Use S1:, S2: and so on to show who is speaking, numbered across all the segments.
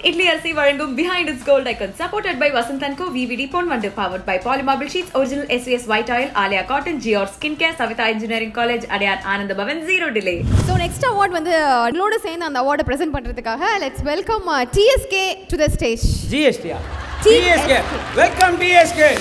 S1: இட்லி அரிசி வழங்கும் Behindwoods gold icon supported by Vasanth co VVD Ponvandu powered by polymarble sheets original SVS white oil Aaliya cotton ஜியோர் skin care Saveetha engineering college Adyar Ananda Bhavan zero delay
S2: so next award வந்து எங்களோட சேர்ந்து அந்த அவார்டை ப்ரெசென்ட் பண்ணுறதுக்காக let's welcome TSK to the stage
S3: ஜிஎஸ்டியா
S2: TSK.
S3: டிஎஸ்கே வெல்கம் டிஎஸ்கே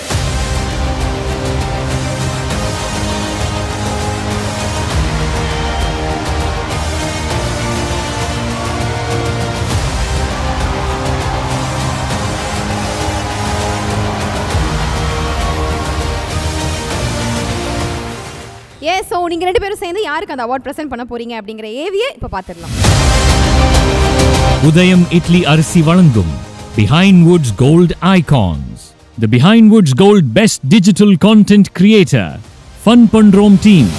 S2: ஏ so நீங்கள் ரெண்டு பேரும் சேர்ந்து யாருக்கு அந்த அவார்ட் ப்ரெசென்ட் பண்ண போறீங்க அப்படிங்கிற ஏவியை இப்போ பார்த்துடலாம்
S4: உதயம் இட்லி அரிசி வழங்கும் Behindwoods gold icons the Behindwoods gold best digital content creator Fun Panrom team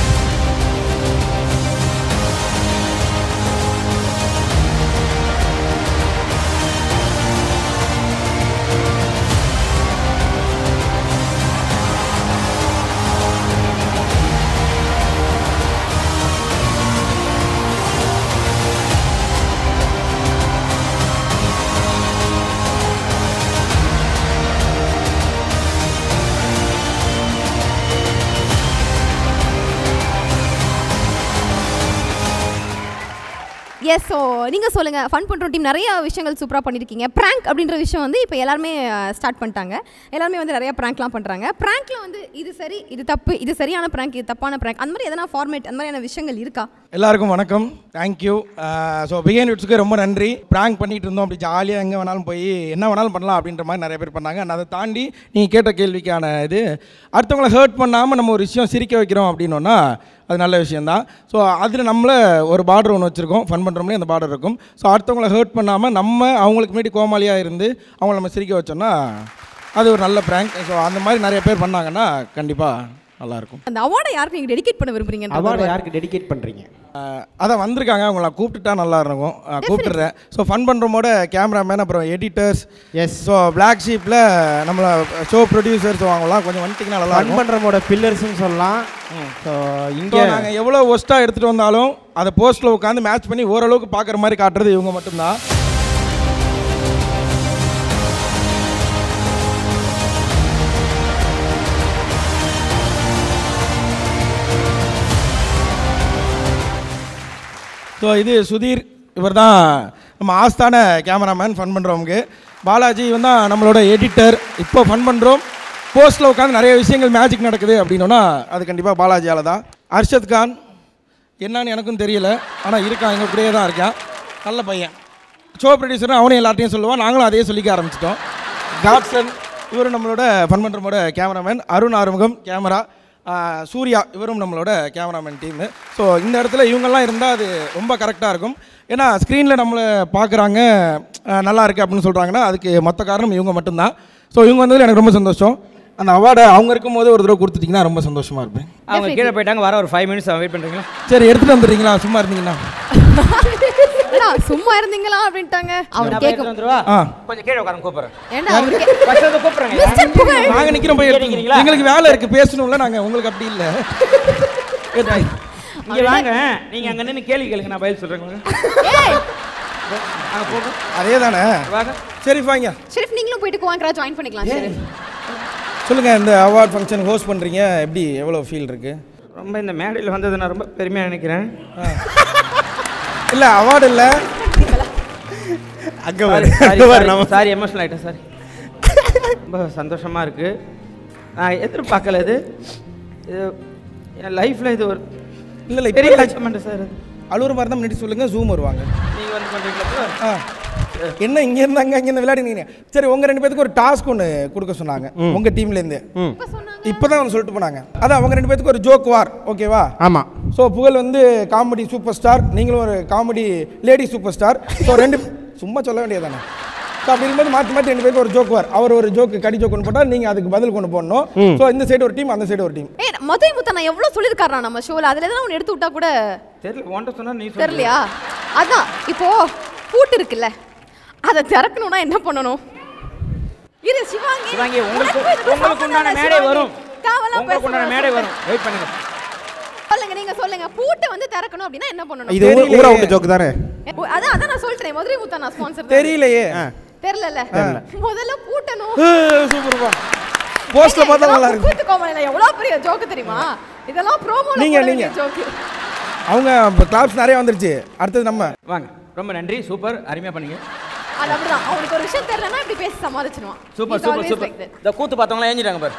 S2: yes so நீங்கள் சொல்லுங்கள் ஃபன் பண்ணுற டீம் நிறைய விஷயங்கள் சூப்பராக பண்ணியிருக்கீங்க ப்ராங்க் அப்படின்ற விஷயம் வந்து இப்போ எல்லாருமே ஸ்டார்ட் பண்ணிட்டாங்க எல்லாருமே வந்து நிறைய ப்ராங்க்லாம் பண்ணுறாங்க ப்ராங்க்ல வந்து இது சரி இது தப்பு இது சரியான ப்ராங்க் இது தப்பான ப்ராங்க் அந்த மாதிரி எதனா ஃபார்மேட் அந்த மாதிரியான விஷயங்கள் இருக்கா
S5: எல்லாருக்கும் வணக்கம் தேங்க்யூ ஸோ பிகேன் விட்ஸுக்கு ரொம்ப நன்றி ப்ராங்க் பண்ணிட்டு இருந்தோம் அப்படி ஜாலியாக எங்கே வேணாலும் போய் என்ன வேணாலும் பண்ணலாம் அப்படின்ற மாதிரி நிறைய பேர் பண்ணாங்க and அதை தாண்டி நீங்கள் கேட்ட கேள்விக்கான இது அடுத்தவங்கள ஹர்ட் பண்ணாமல் நம்ம ஒரு விஷயம் சிரிக்க வைக்கிறோம் அப்படின்னோன்னா அது நல்ல விஷயந்தான் ஸோ அதில் நம்மள ஒரு பார்டர் ஒன்று வச்சுருக்கோம் ஃபன் பண்ணுறோம்லே அந்த பார்டர் இருக்கும் ஸோ அடுத்தவங்கள ஹர்ட் பண்ணாமல் நம்ம அவங்களுக்கு முன்னாடி கோமாளியாக இருந்து அவங்கள நம்ம சிரிக்க வச்சோம்னா அது ஒரு நல்ல ப்ராங்க் ஸோ அந்த மாதிரி நிறைய பேர் பண்ணாங்கன்னா கண்டிப்பாக நல்லாயிருக்கும்
S2: அந்த அவார்டை யாருக்கு நீங்கள் டெடிகேட் பண்ண விரும்புறீங்க
S3: அவார்டு யாருக்கு டெடிகேட் பண்றீங்க
S5: ஆஹ் அதான் வந்திருக்காங்க அவங்கள நான் கூப்பிட்டுட்டா நல்லா இருக்கும் ஆஹ் கூப்பிட்டுறேன் ஸோ ஃபன் பண்ணுறமோட கேமராமேன் அப்புறம் எடிட்டர்ஸ்
S3: எஸ்
S5: ஸோ பிளாக் ஷீப்பில் நம்மள ஷோ ப்ரொடியூசர்ஸ் வாங்கலாம் கொஞ்சம் வந்துட்டிங்கன்னா நல்லா
S3: ஃபன்
S5: இருக்கும்
S3: பண்றமோட பில்லர்ஸ்னு சொல்லலாம் ஸோ
S5: ஸோ
S3: இங்கே
S5: நாங்கள் எவ்வளோ ஒஸ்ட்டாக எடுத்துகிட்டு வந்தாலும் அதை போஸ்ட்டில் உட்காந்து மேட்ச் பண்ணி ஓரளவுக்கு பார்க்குற மாதிரி காட்டுறது இவங்க மட்டும்தான் ஸோ இது சுதீர் இவர் தான் நம்ம ஆஸ்தான கேமராமேன் ஃபன் பண்ணுறவங்க பாலாஜி இவன் தான் நம்மளோட எடிட்டர் இப்போ ஃபன் பண்ணுறோம் போஸ்ட்டில் உட்காந்து நிறைய விஷயங்கள் மேஜிக் நடக்குது அப்படின்னோன்னா அது கண்டிப்பாக பாலாஜியால் தான் அர்ஷத் கான் என்னன்னு எனக்கும் தெரியல ஆனால் இருக்கான் எங்கள் கூடயே தான் இருக்கான் நல்ல பையன் ஷோ ப்ரொடியூசரும் அவனையும் எல்லார்ட்டையும் சொல்லுவான் நாங்களும் அதே சொல்லிக்க ஆரம்பிச்சிட்டோம் காட்சன் இவரும் நம்மளோட ஃபன் பண்ணுறமோட கேமராமேன் அருண் ஆறுமுகம் கேமரா ஆஹ் சூர்யா இவரும் நம்மளோட கேமராமேன் டீமு ஸோ இந்த இடத்துல இவங்கெல்லாம் இருந்தால் அது ரொம்ப கரெக்டாக இருக்கும் ஏன்னா ஸ்க்ரீனில் நம்மளை பார்க்குறாங்க நல்லா இருக்கு அப்படின்னு சொல்கிறாங்கன்னா அதுக்கு மொத்த காரணம் இவங்க மட்டும்தான் ஸோ இவங்க வந்ததில் எனக்கு ரொம்ப சந்தோஷம் அந்த அவார்டை அவங்க இருக்கும்போது ஒரு தடவை கொடுத்துட்டிங்கன்னா ரொம்ப சந்தோஷமாக இருப்பேன்
S3: அவங்க கீழே போயிட்டாங்க வர ஒரு ஃபைவ் மினிட்ஸ் வெயிட் பண்ணுறீங்களா
S5: சரி எடுத்துகிட்டு வந்துடுறீங்களா சும்மா இருந்தீங்கன்னா
S2: ஏடா, சும்மா இருந்தீங்களா அப்படின்ட்டாங்க அவர் கேட்க
S3: வந்துருவா
S5: ஆ
S3: கொஞ்சம் கீழே உட்காந்து கூப்பிட்றேன்
S2: ஏன்டா அவர் கே-
S3: ஃபர்ஸ்ட் வந்து கூப்பிட்றேங்க
S2: மிஸ்டர் புகழ்
S5: நாங்கள் நிற்கிறோம் போய் எடுத்துக்கிறீங்களா
S3: கேட்டீங்களா?
S5: எங்களுக்கு வேலை இருக்குது பேசணும்ல நாங்கள் உங்களுக்கு அப்படி இல்லை
S3: இங்க வாங்க நீங்க அங்க நின்னு கேள்வி கேளுங்க நான் பதில் சொல்றேன்
S2: ஏய்
S3: அங்க போங்க
S5: அதே தானே
S3: வாங்க
S5: சரி வாங்க
S2: ஷெரீஃப் நீங்களும் போயிட்டு குவாங்கரா ஜாயின் பண்ணிக்கலாம் ஷெரீஃப்
S5: சொல்லுங்கள் இந்த அவார்ட் ஃபங்க்ஷன் ஹோஸ்ட் பண்ணுறீங்க எப்படி எவ்வளோ ஃபீல் இருக்குது
S3: ரொம்ப இந்த மேடையில் வந்தது நான் ரொம்ப பெருமையாக நினைக்கிறேன்
S5: இல்லை அவார்டு இல்லை
S3: அங்கே வர சாரி எமோஷனல் ஆகிட்டேன் சாரி ரொம்ப சந்தோஷமாக இருக்குது நான் எதிர்பார்க்கல இது இது என் லைஃப்பில் இது ஒரு
S5: இல்லை இல்லை
S3: பெரிய
S5: இப்போ
S3: அச்சீவ்மெண்ட் சார் இது
S5: அழுவுற மாதிரி தான் முன்னாடி சொல்லுங்கள் ஜூம் வருவாங்க
S3: நீங்கள் வந்து பண்ணுறீங்களா
S5: ஆ என்ன இங்கே இருந்தாங்க அங்கே இருந்து விளையாடினீங்க சரி உங்கள் ரெண்டு பேத்துக்கு ஒரு டாஸ்க் ஒன்று கொடுக்க சொன்னாங்க உங்கள் டீம்லேருந்து இப்போ தான் வந்து சொல்லிட்டு போனாங்க அதான் அவங்க ரெண்டு பேத்துக்கு ஒரு ஜோக் வார் ஓகேவா
S3: ஆமாம்
S5: ஸோ புகழ் வந்து காமெடி சூப்பர் ஸ்டார் நீங்களும் ஒரு comedy lady super star so ரெண்டு சும்மா சொல்ல வேண்டியதானே ஸோ அப்படி இருக்கும்போது மாற்றி மாற்றி ரெண்டு பேருக்கு ஒரு ஜோக் வார் அவர் ஒரு ஜோக்கு கடி ஜோக் ஒன்று போட்டால் நீங்கள் அதுக்கு பதில் கொண்டு போடணும் ஸோ இந்த சைடு ஒரு டீம் அந்த சைடு ஒரு டீம்
S2: ஏய் மதுரை முத்தா நான் எவ்வளோ சொல்லியிருக்காரா நம்ம ஷோவில் அதில் எதனா ஒன்று எடுத்து விட்டா கூட
S3: தெரியல உன்ட்ட சொன்னா நீ சொல்லு.
S2: தெரியலையா அதான் இப்போ பூட்டு இருக்குல்ல அதை திறக்கணும்னா என்ன பண்ணணும் இரு சிவாங்கி
S3: சிவாங்கி உங்களுக்கு
S2: உனக்கும் இதுக்கும்
S3: உங்களுக்கு
S2: சம்மந்தம்
S3: உண்டான
S2: இல்ல,
S3: மேடை
S2: சிவாங்கி.
S3: வரும்
S2: தேவையில்லாம
S3: உங்களுக்கு உண்டான
S2: பேசாத.
S3: மேடை வரும் வெயிட் பண்ணுங்க
S2: சொல்லுங்க நீங்க சொல்லுங்க பூட்டை வந்து திறக்கணும் அப்படின்னா என்ன பண்ணணும்
S6: இது ஊ- ஊரா விட்டு ஜோக்கு தானே
S2: ஓ, அதான் அதான் நான் சொல்லிட்டேன் மதுரை முத்தா நான் ஸ்பான்சர்
S6: தெரியலையே
S2: தெரியல முதல்ல பூட்டணும்
S6: சூப்பர்ப்பா போஸ்ட்ல பார்த்தா நல்லா இருக்கு
S2: கூத்து கோமலையில எவ்வளவு பெரிய ஜோக்கு தெரியுமா இதெல்லாம் ப்ரோமோல
S5: நீங்க, நீங்க.
S2: ஜோக்கு
S5: அவங்க கிளாப்ஸ் நிறைய வந்துருச்சு அடுத்தது நம்ம
S3: வாங்க ரொம்ப நன்றி சூப்பர் அருமையாக பண்ணீங்க
S2: அது அப்படிதான் அவனுக்கு ஒரு விஷயம் தெரியலன்னா இப்படி பேசி சமாளிச்சிடுவான்
S3: super
S2: He's
S3: super
S2: always
S3: super
S2: like that.
S3: இந்த கூத்து பார்த்தவங்களாம் ஏஞ்சிட்டாங்க பாரு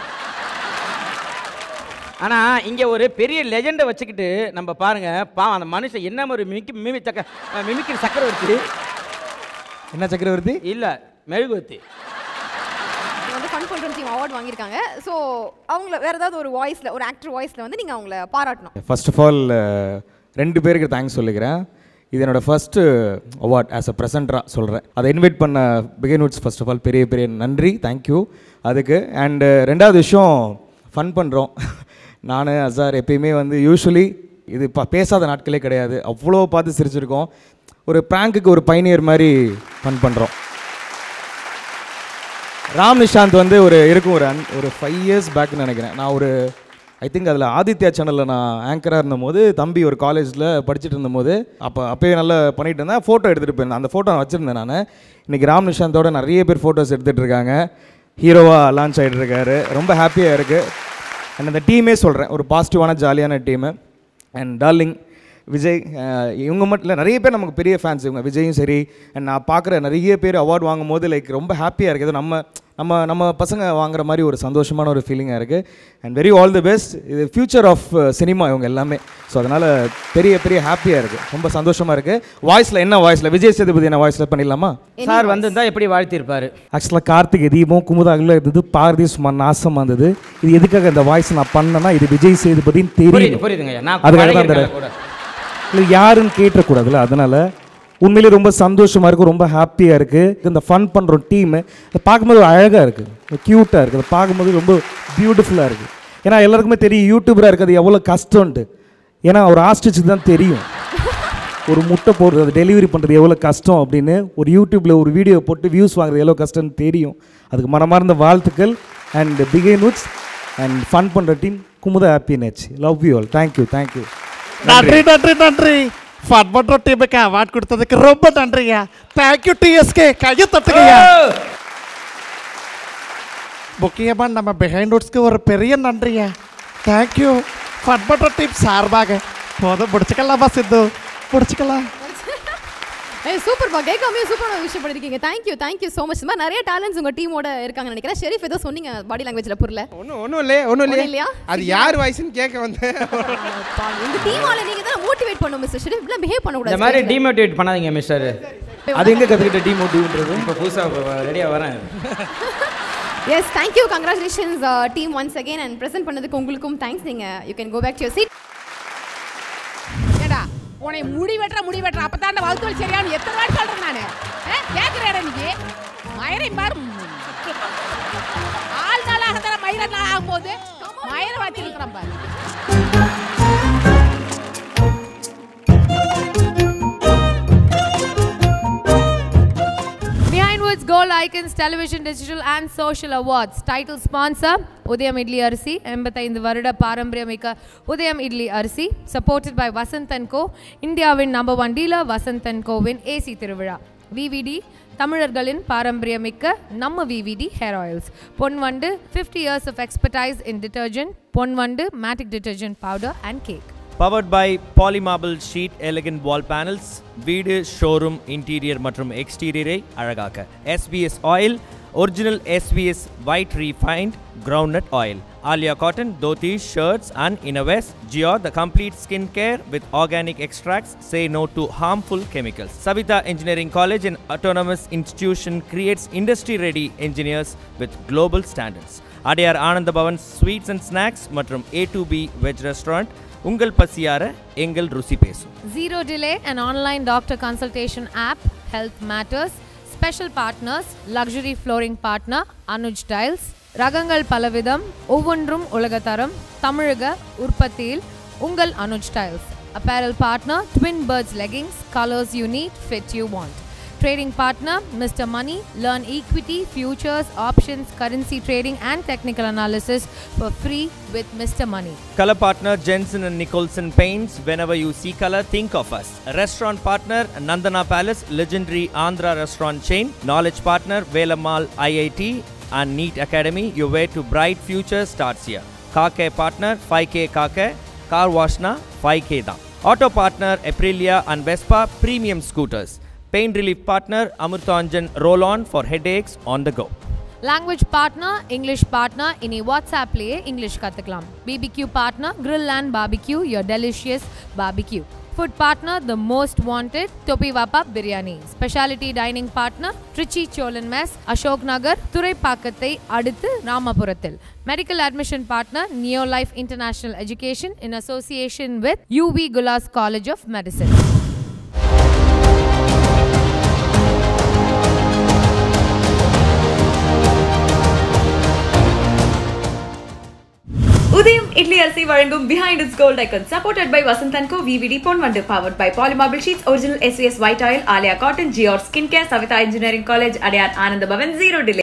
S3: ஆனா இங்க ஒரு பெரிய லெஜெண்டை வச்சுக்கிட்டு நம்ம பாருங்க பாவம் அந்த மனுஷன் என்ன ஒரு மிமிக்கி மிமி சக்க மிமிக்கிற சக்கரவர்த்தி
S6: என்ன சக்கரவர்த்தி
S3: இல்ல மெழுகுவர்த்தி
S2: இவங்க வந்து ஃபன் பண்ற டீம் அவார்ட் வாங்கியிருக்காங்க ஸோ அவங்கள வேற ஏதாவது ஒரு வாய்ஸ்ல ஒரு ஆக்டர் வாய்ஸ்ல வந்து நீங்க அவங்கள பாராட்டணும்
S7: ஃபர்ஸ்ட் ஆஃப் ஆல் ரெண்டு பேருக்கு தேங்க்ஸ் சொல்லிக்கிறேன் இது என்னோட ஃபர்ஸ்ட் அவார்ட் ஆஸ் அ ப்ரெசென்டராக சொல்கிறேன் அதை இன்வைட் பண்ண பிகின்வுட்ஸ் ஃபர்ஸ்ட் ஆஃப் ஆல் பெரிய பெரிய நன்றி தேங்க்யூ அதுக்கு அண்டு ரெண்டாவது விஷயம் ஃபன் பண்ணுறோம் நான் அசார் எப்பயுமே வந்து யூஸ்வலி இது இப்போ பேசாத நாட்களே கிடையாது அவ்வளோ பார்த்து சிரிச்சிருக்கோம் ஒரு ப்ராங்க்குக்கு ஒரு பைனியர் மாதிரி ஃபன் பண்ணுறோம் ராம் நிஷாந்த் வந்து ஒரு இருக்கும் ஒரு அன் ஒரு ஃபைவ் இயர்ஸ் பேக்னு நினைக்கிறேன் நான் ஒரு ஐ திங்க் அதில் ஆதித்யா சேனலில் நான் ஆங்கராக இருந்தபோது தம்பி ஒரு காலேஜில் படிச்சுட்டு இருந்தபோது அப்போ அப்போயே நல்லா பண்ணிட்டு இருந்தேன் ஃபோட்டோ எடுத்துகிட்டு போயிருந்தேன் அந்த ஃபோட்டோ நான் வச்சுருந்தேன் நான் இன்றைக்கி ராம் நிஷாந்தோட நிறைய பேர் ஃபோட்டோஸ் எடுத்துகிட்டு இருக்காங்க ஹீரோவாக லான்ச் ஆகிட்டு இருக்காரு ரொம்ப ஹாப்பியாக இருக்குது அண்ட் அந்த டீமே சொல்கிறேன் ஒரு பாசிட்டிவான ஜாலியான டீமு அண்ட் டார்லிங் விஜய் அஹ், இவங்க மட்டும் இல்லை நிறைய பேர் நமக்கு பெரிய ஃபேன்ஸ் இவங்க விஜயும் சரி அண்ட் நான் பார்க்குற நிறைய பேர் அவார்ட் வாங்கும் போது லைக் ரொம்ப ஹாப்பியாக இருக்குது ஏதோ நம்ம நம்ம நம்ம பசங்க வாங்குற மாதிரி ஒரு சந்தோஷமான ஒரு ஃபீலிங்காக இருக்குது and very all the best இது ஃபியூச்சர் ஆஃப் சினிமா இவங்க எல்லாமே ஸோ அதனால் பெரிய பெரிய ஹாப்பியாக இருக்குது ரொம்ப சந்தோஷமாக இருக்குது வாய்ஸில் என்ன வாய்ஸில் விஜய் சேதுபதி என்ன வாய்ஸில் பண்ணிடலாமா
S3: சார் வந்திருந்தா எப்படி வாழ்த்திருப்பாரு
S7: ஆக்சுவலாக கார்த்திகை தீபம் குமுதாகில் இருந்தது பாரதி சும்மா நாசமாக இருந்தது இது எதுக்காக இந்த வாய்ஸ் நான் பண்ணேன்னா இது விஜய் சேதுபதின்னு
S3: புரியுது
S7: தெரியும்
S3: புரியுதுங்க நான்
S7: அதுக்காக தான்
S3: பழகியிருக்கேன்
S7: தரேன்.
S3: கூட
S7: இல்லை யாருன்னு கேட்டக்கூடாதுல்ல அதனால உண்மையிலே ரொம்ப சந்தோஷமாக இருக்குது ரொம்ப ஹாப்பியாக இருக்குது இந்த ஃபன் பண்ணுற டீமு அதை பார்க்கும்போது அழகாக இருக்குது க்யூட்டாக இருக்குது அதை பார்க்கும்போது ரொம்ப பியூட்டிஃபுல்லாக இருக்குது ஏன்னா எல்லாருக்குமே தெரியும் யூடியூபராக இருக்கிறது எவ்வளோ கஷ்டம்ன்ட்டு ஏன்னா ஒரு ஆஸ்டிச்சுக்கு தான் தெரியும் ஒரு முட்டை போடுறது அதை டெலிவரி பண்ணுறது எவ்வளோ கஷ்டம் அப்படின்னு ஒரு யூடியூப்பில் ஒரு வீடியோ போட்டு வியூஸ் வாங்குறது எவ்வளோ கஷ்டம்னு தெரியும் அதுக்கு மனமார்ந்த வாழ்த்துக்கள் and Behindwoods and Fun பண்ணுற டீம் குமுத happiness love you all thank you thank you
S8: நன்றி நன்றி நன்றி ஃபன் பண்ற டீமுக்கு அவார்ட் கொடுத்ததுக்கு ரொம்ப நன்றியா தேங்க்யூ டிஎஸ்கே கையை தட்டுங்கய்யா முக்கியமாக நம்ம பிஹைண்ட் வுட்ஸ்க்கு ஒரு பெரிய நன்றியா தேங்க்யூ ஃபன் பண்ற டீம் சார்பாக போதும் முடிச்சுக்கலாமா சித்து முடிச்சுக்கலாம்
S2: ஏய் சூப்பர்ப்பா கேட்காமே சூப்பரான விஷயம் பண்ணிருக்கீங்க தேங்க்யூ தேங்க்யூ ஸோ மச் இந்த மாதிரி நிறைய டேலண்ட்ஸ் உங்க டீமோட இருக்காங்கன்னு நினைக்கிறேன் ஷெரீஃப் ஏதோ சொன்னீங்க பாடி லாங்குவேஜ்ல புரியல
S6: ஒன்றும் ஒன்றும் இல்லையே ஒன்றும்
S2: ஒண்ணும்
S6: இல்லையா
S2: இல்லையா?
S6: அது யார் வாய்ஸ்னு கேட்க வந்தேன்
S2: அப்பா, இந்த டீமால நீங்க தான் மோட்டிவேட் பண்ணும் மிஸ்டர் ஷெரீஃப் இப்படிலாம் பிஹேவ் பண்ண
S3: இந்த
S2: கூடாது
S3: மாதிரி டிமோட்டிவேட் பண்ணாதீங்க மிஸ்டர்
S7: அது எங்கே கற்றுக்கிட்ட டிமோட்டிவ்ன்றது
S3: இப்போ புதுசாக ரெடியாக வரேன்
S2: yes thank you congratulations team once again and present பண்ணதுக்கு உங்களுக்கும் தேங்க்ஸ் நீங்க you can go back to your seat
S9: ஏடா உன்னை முடி வெட்டுற முடி வெட்டுற அப்பதான் அந்த வகுத்தோல் சரியான எத்தனை வாட்டி சொல்றேன் நானு கேட்கிறேடா நீ மயிரை பாரு ஆள் நாளாக தர மயிர நாள் ஆகும் போது மயிரை வாத்தி இருக்கிறான் பாரு
S10: Behind Woods Gold Icons Television Digital and Social Awards Title Sponsor உதயம் இட்லி அரிசி எண்பத்தைந்து வருட பாரம்பரியமிக்க உதயம் இட்லி அரிசி Supported by Vasanth and co இந்தியாவின் number one dealer Vasanth and கோவின் ஏசி திருவிழா விவிடி தமிழர்களின் பாரம்பரியமிக்க நம்ம VVD hair oils Ponvandu fifty years of expertise in detergent Ponvandu matic detergent powder and கேக்
S11: பவர்ட் பை பாலிமார்பிள் ஷீட் எலகன் வால் பேனல்ஸ் வீடு ஷோரூம் இன்டீரியர் மற்றும் எக்ஸ்டீரியரை அழகாக்க SBS oil original SBS white refined groundnut oil Aaliya cotton dhoti shirts and இன்னவெஸ் ஜியோ the complete skin care with organic extracts say no to harmful chemicals savita engineering college an autonomous institution creates industry ready engineers with global standards Adyar Ananda Bhavan sweets and snacks மற்றும் A to B veg restaurant உங்கள் பசியார எங்கள் ருசி பேசும்
S10: Zero Delay, an online doctor consultation app, Health Matters. Special partners, luxury flooring partner, Anuj Tiles. ரகங்கள் பலவிதம் ஒவ்வொன்றும் உலகத்தரம் தமிழக உற்பத்தியில் உங்கள் Anuj tiles apparel partner twin birds leggings colours you need fit you want Trading partner, Mr. Money. Learn equity, futures, options, currency trading, and technical analysis for free with Mr. Money.
S11: Color partner Jensen and Nicholson Paints. Whenever you see color, think of us. Restaurant partner Nandana Palace, legendary Andhra restaurant chain. Knowledge partner Velamal IIT and NEET Academy. Your way to bright future starts here. Car care partner 5K Car Care. Car Washna 5K da. Auto partner Aprilia and Vespa premium scooters. Pain relief partner Amurthanjan Roll On for headaches on the go.
S10: Language partner, English partner, இனி வாட்ஸ்அப்லேயே English கற்றுக்கலாம் BBQ partner grill and barbecue your delicious barbecue food partner the most wanted Thoppi Vappa biryani speciality dining partner Trichy Cholan mess Ashok Nagar துறைப்பாக்கத்தை அடுத்து ராமபுரத்தில் medical admission partner neo life international education in association with UV குலாஸ் college of medicine
S1: Udhayam idli அரிசி வழங்கும் Behindwoods gold icon supported by Vasanth co VVD Ponvandu powered by polymarble sheets original SVS white oil Aaliya cotton ஜியோர் skin care Saveetha engineering college Adyar Ananda Bhavan zero delay